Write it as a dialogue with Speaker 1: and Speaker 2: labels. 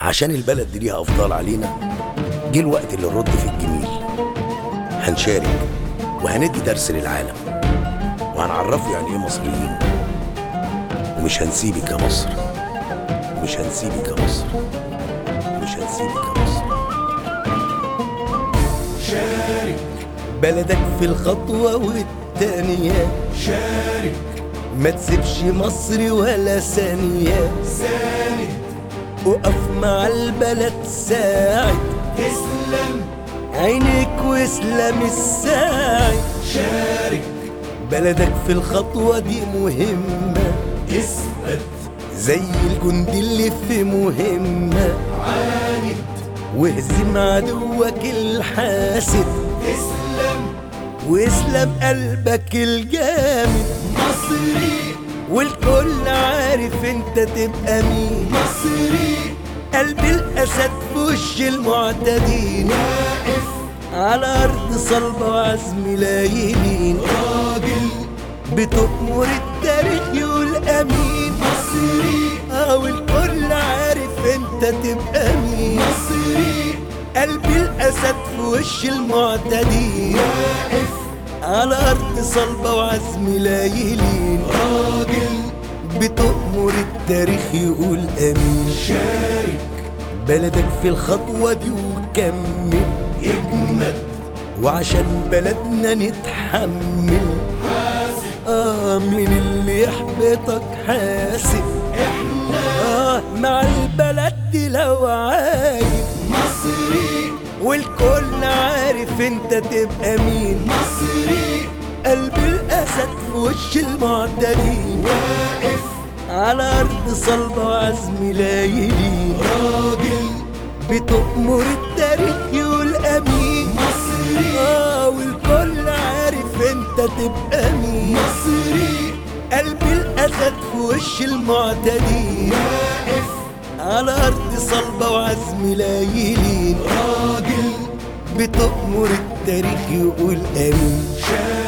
Speaker 1: عشان البلد دي ليها أفضال علينا جه الوقت اللي نرد في الجميل هنشارك وهندي درس للعالم وهنعرفه يعني ايه مصريين ومش هنسيبك يا مصر مش هنسيبك يا مصر مش هنسيبك يا مصر
Speaker 2: شارك
Speaker 1: بلدك في الخطوة والتانية
Speaker 2: شارك
Speaker 1: ما تسيبش مصر ولا ثانية
Speaker 2: ساند
Speaker 1: وقف مع البلد ساعد
Speaker 2: تسلم
Speaker 1: عينيك واسلام الساعد
Speaker 2: شارك
Speaker 1: بلدك في الخطوة دي مهمة
Speaker 2: اثبت
Speaker 1: زي الجندي اللي في مهمة
Speaker 2: عاند
Speaker 1: واهزم عدوك الحاسد
Speaker 2: تسلم
Speaker 1: واسلم قلبك الجامد
Speaker 2: مصري
Speaker 1: والكل عارف انت تبقى مين
Speaker 2: مصري
Speaker 1: قلب الاسد في وش المعتدين
Speaker 2: واقف
Speaker 1: على ارض صلبة وعزم لايلين
Speaker 2: راجل
Speaker 1: بتأمر التاريخ يقول امين
Speaker 2: مصري
Speaker 1: اه والكل عارف انت تبقى مين
Speaker 2: مصري
Speaker 1: قلب الاسد في وش المعتدين
Speaker 2: واقف
Speaker 1: على ارض صلبة وعزم لايلين
Speaker 2: راجل
Speaker 1: بتأمر التاريخ يقول امين
Speaker 2: شارك
Speaker 1: بلدك في الخطوة دي وكمل
Speaker 2: اجمد
Speaker 1: وعشان بلدنا نتحمل
Speaker 2: حاسب
Speaker 1: اه من اللي يحبطك حاسب
Speaker 2: احنا
Speaker 1: اه مع البلد دي لو عايز
Speaker 2: مصري
Speaker 1: والكل عارف انت تبقى مين
Speaker 2: مصري
Speaker 1: قلب الاسد في وش المعتدين
Speaker 2: واقف
Speaker 1: على ارض صلبة وعزم لايلين
Speaker 2: راجل
Speaker 1: بتأمر التاريخ يقول امين
Speaker 2: مصري
Speaker 1: اه والكل عارف انت تبقى مين
Speaker 2: مصري
Speaker 1: قلب الاسد في وش المعتدين
Speaker 2: واقف
Speaker 1: على ارض صلبة وعزم لايلين
Speaker 2: راجل
Speaker 1: بتأمر التاريخ يقول امين
Speaker 2: شارك